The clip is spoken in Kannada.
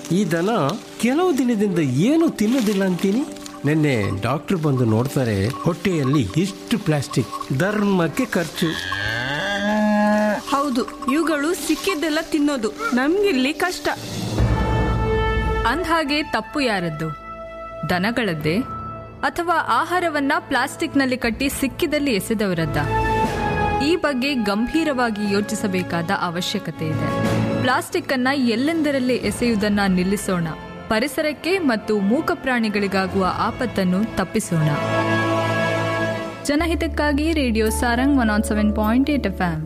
ಈ ದನ ಕೆಲವು ದಿನದಿಂದ ಏನು ತಿನ್ನೋದಿಲ್ಲ ಅಂತೀನಿ ನಿನ್ನೆ ಡಾಕ್ಟರ್ ಬಂದು ನೋಡ್ತಾರೆ ಹೊಟ್ಟೆಯಲ್ಲಿ ಇಷ್ಟು ಪ್ಲಾಸ್ಟಿಕ್ ಧರ್ಮಕ್ಕೆ ಖರ್ಚು ಹೌದು ಇವುಗಳು ಸಿಕ್ಕಿದ್ದೆಲ್ಲ ತಿನ್ನೋದು ನಮ್ಗಿಲ್ಲಿ ಕಷ್ಟ ಅಂದ್ಹಾಗೆ ತಪ್ಪು ಯಾರದ್ದು ದನಗಳದ್ದೇ ಅಥವಾ ಆಹಾರವನ್ನ ಪ್ಲಾಸ್ಟಿಕ್ನಲ್ಲಿ ಕಟ್ಟಿ ಸಿಕ್ಕಿದಲ್ಲಿ ಎಸೆದವರದ್ದ ಈ ಬಗ್ಗೆ ಗಂಭೀರವಾಗಿ ಯೋಚಿಸಬೇಕಾದ ಅವಶ್ಯಕತೆ ಇದೆ ಪ್ಲಾಸ್ಟಿಕ್ ಅನ್ನ ಎಲ್ಲೆಂದರಲ್ಲಿ ಎಸೆಯುವುದನ್ನ ನಿಲ್ಲಿಸೋಣ ಪರಿಸರಕ್ಕೆ ಮತ್ತು ಮೂಕ ಪ್ರಾಣಿಗಳಿಗಾಗುವ ಆಪತ್ತನ್ನು ತಪ್ಪಿಸೋಣ ಜನಹಿತಕ್ಕಾಗಿ radio Sarang one on seven point eight F